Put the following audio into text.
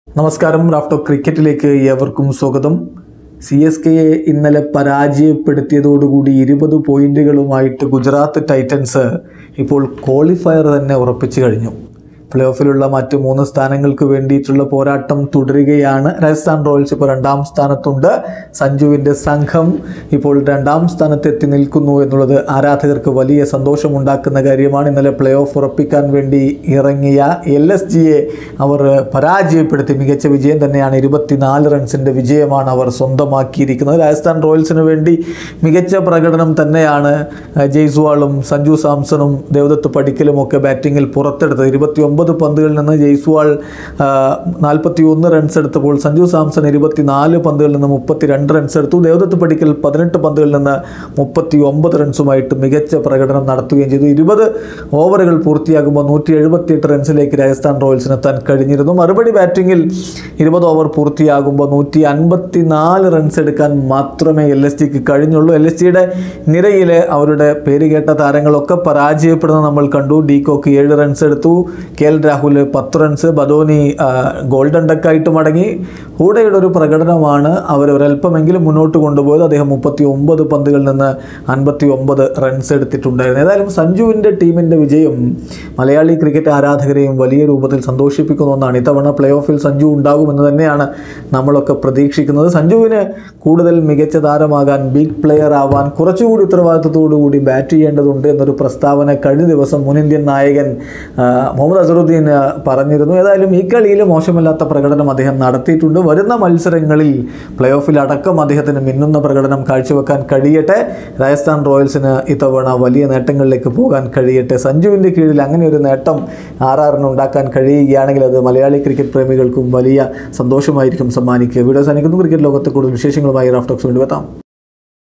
നമസ്കാരം റാഫ്റ്റോ ക്രിക്കറ്റിലേക്ക് ഏവർക്കും സ്വാഗതം സി എസ് കെയെ ഇന്നലെ പരാജയപ്പെടുത്തിയതോടുകൂടി ഇരുപത് പോയിന്റുകളുമായിട്ട് ഗുജറാത്ത് ടൈറ്റൻസ് ഇപ്പോൾ ക്വാളിഫയർ തന്നെ ഉറപ്പിച്ചു കഴിഞ്ഞു പ്ലേ ഓഫിലുള്ള മറ്റ് മൂന്ന് സ്ഥാനങ്ങൾക്ക് വേണ്ടിയിട്ടുള്ള പോരാട്ടം തുടരുകയാണ് രാജസ്ഥാൻ റോയൽസ് ഇപ്പോൾ രണ്ടാം സ്ഥാനത്തുണ്ട് സഞ്ജുവിൻ്റെ സംഘം ഇപ്പോൾ രണ്ടാം സ്ഥാനത്ത് എത്തി നിൽക്കുന്നു എന്നുള്ളത് ആരാധകർക്ക് വലിയ സന്തോഷമുണ്ടാക്കുന്ന കാര്യമാണ് ഇന്നലെ പ്ലേ ഓഫ് ഉറപ്പിക്കാൻ വേണ്ടി ഇറങ്ങിയ എൽ എസ് ജിയെ അവർ പരാജയപ്പെടുത്തി മികച്ച വിജയം തന്നെയാണ് ഇരുപത്തിനാല് റൺസിൻ്റെ വിജയമാണ് അവർ സ്വന്തമാക്കിയിരിക്കുന്നത് രാജസ്ഥാൻ റോയൽസിന് വേണ്ടി മികച്ച പ്രകടനം തന്നെയാണ് അഹ്, ജയ്സ്വാളും സഞ്ജു സാംസണും ദേവദത്ത് പടിക്കലും ഒക്കെ ബാറ്റിങ്ങിൽ പുറത്തെടുത്തത് ഇരുപത്തി ഒമ്പത് പന്തുകളിൽ നിന്ന് ജയ്സ്വാൾ നാൽപ്പത്തി ഒന്ന് റൺസ് എടുത്തപ്പോൾ സഞ്ജു സാംസൺ ഇരുപത്തിനാല് പന്തുകളിൽ നിന്ന് മുപ്പത്തി രണ്ട് റൺസ് എടുത്തു ദേവദത്ത് പടിക്കൽ പതിനെട്ട് പന്തുകളിൽ നിന്ന് മുപ്പത്തി ഒമ്പത് റൺസുമായിട്ട് മികച്ച പ്രകടനം നടത്തുകയും ചെയ്തു ഇരുപത് ഓവറുകൾ പൂർത്തിയാകുമ്പോൾ നൂറ്റി എഴുപത്തിയെട്ട് റൺസിലേക്ക് രാജസ്ഥാൻ റോയൽസിന് എത്താൻ കഴിഞ്ഞിരുന്നു മറുപടി ബാറ്റിങ്ങിൽ ഇരുപത് ഓവർ പൂർത്തിയാകുമ്പോൾ നൂറ്റി അൻപത്തി നാല് റൺസ് എടുക്കാൻ മാത്രമേ എൽ എസ് ജിക്ക് കഴിഞ്ഞുള്ളൂ എൽ എസ് ജിയുടെ നിരയിലെ അവരുടെ പേരുകേട്ട താരങ്ങളൊക്കെ പരാജയപ്പെടുന്നത് നമ്മൾ കണ്ടു ഡി കോക്ക് ഏഴ് റൺസ് എടുത്തു കെ എൽ രാഹുൽ പത്ത് റൺസ് ബദോനി ആ, ഗോൾഡൻ ഡക്കായിട്ട് മടങ്ങി ഹൂഡയുടെ ഒരു പ്രകടനമാണ് അവർ ഒരല്പമെങ്കിലും മുന്നോട്ട് കൊണ്ടുപോയത് അദ്ദേഹം മുപ്പത്തി ഒമ്പത് പന്തുകളിൽ നിന്ന് അൻപത്തി ഒമ്പത് റൺസ് എടുത്തിട്ടുണ്ടായിരുന്നു ഏതായാലും സഞ്ജുവിൻ്റെ ടീമിൻ്റെ വിജയം മലയാളി ക്രിക്കറ്റ് ആരാധകരെയും വലിയ രൂപത്തിൽ സന്തോഷിപ്പിക്കുന്ന ഒന്നാണ് ഇത്തവണ പ്ലേ ഓഫിൽ സഞ്ജു ഉണ്ടാകുമെന്ന് തന്നെയാണ് നമ്മളൊക്കെ പ്രതീക്ഷിക്കുന്നത് സഞ്ജുവിന് കൂടുതൽ മികച്ച താരമാകാൻ ബിഗ് പ്ലെയർ ആവാൻ കുറച്ചുകൂടി ഉത്തരവാദിത്തത്തോടു കൂടി ബാറ്റ് ചെയ്യേണ്ടതുണ്ട് എന്നൊരു പ്രസ്താവന കഴിഞ്ഞ ദിവസം മുൻ ഇന്ത്യൻ നായകൻ ആ, മുഹമ്മദ് അസറുദ്ദീൻ ആ, പറഞ്ഞിരുന്നു ഏതായാലും ഈ കളിയിൽ മോശമില്ലാത്ത പ്രകടനം അദ്ദേഹം നടത്തിയിട്ടുണ്ട് വരുന്ന മത്സരങ്ങളിൽ പ്ലേ ഓഫിൽ അടക്കം അദ്ദേഹത്തിന് മിന്നുന്ന പ്രകടനം കാഴ്ചവെക്കാൻ കഴിയട്ടെ രാജസ്ഥാൻ റോയൽസിന് ഇത്തവണ വലിയ നേട്ടങ്ങളിലേക്ക് പോകാൻ കഴിയട്ടെ സഞ്ജുവിൻ്റെ കീഴിൽ അങ്ങനെ ഒരു നേട്ടം ആർ ആറിന് ഉണ്ടാക്കാൻ കഴിയുകയാണെങ്കിൽ അത് മലയാളി ക്രിക്കറ്റ് പ്രേമികൾക്കും വലിയ സന്തോഷമായിരിക്കും സമ്മാനിക്കുക വീഡിയോ സാധിക്കുന്നു ക്രിക്കറ്റ് ലോകത്തെ കൂടുതൽ വിശേഷങ്ങളുമായി റാഫ്റ്റോക്സ് വേണ്ടി എത്താം